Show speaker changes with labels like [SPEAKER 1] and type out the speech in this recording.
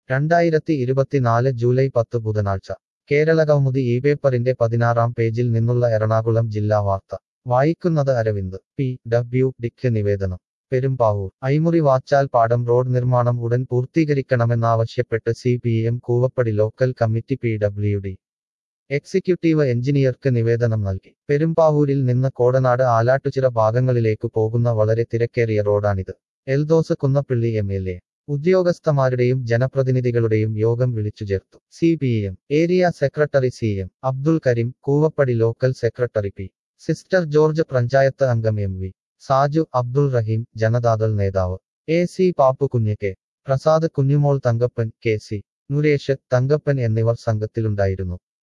[SPEAKER 1] രണ്ടായിരത്തി ഇരുപത്തിനാല് ജൂലൈ പത്ത് ബുധനാഴ്ച കേരള കൗമുദി ഈ പേപ്പറിന്റെ പതിനാറാം പേജിൽ നിന്നുള്ള എറണാകുളം ജില്ലാ വാർത്ത വായിക്കുന്നത് അരവിന്ദ് പി ഡബ്ല്യു ഡിക്ക് നിവേദനം പെരുമ്പാവൂർ ഐമുറി വാച്ചാൽ പാടം റോഡ് നിർമ്മാണം ഉടൻ പൂർത്തീകരിക്കണമെന്നാവശ്യപ്പെട്ട് C P M Koovappady local committee P W D executive എഞ്ചിനീയർക്ക് നിവേദനം നൽകി പെരുമ്പാവൂരിൽ നിന്ന് കോടനാട് ആലാട്ടുചിറ ഭാഗങ്ങളിലേക്ക് പോകുന്ന വളരെ തിരക്കേറിയ റോഡാണിത് Eldhose Kunnappilly M L A ഉദ്യോഗസ്ഥന്മാരുടെയും ജനപ്രതിനിധികളുടെയും യോഗം വിളിച്ചു ചേർത്തു C P M area secretary C M Abdul Kareem Koovappady local secretary P sister George panchayat അംഗം എം വി സാജു അബ്ദുൾ റഹീം ജനതാദൾ നേതാവ് A C Pappu Kunju K Prasad Kunjumol Thankappan K C Nuresh Thankappan എന്നിവർ സംഘത്തിലുണ്ടായിരുന്നു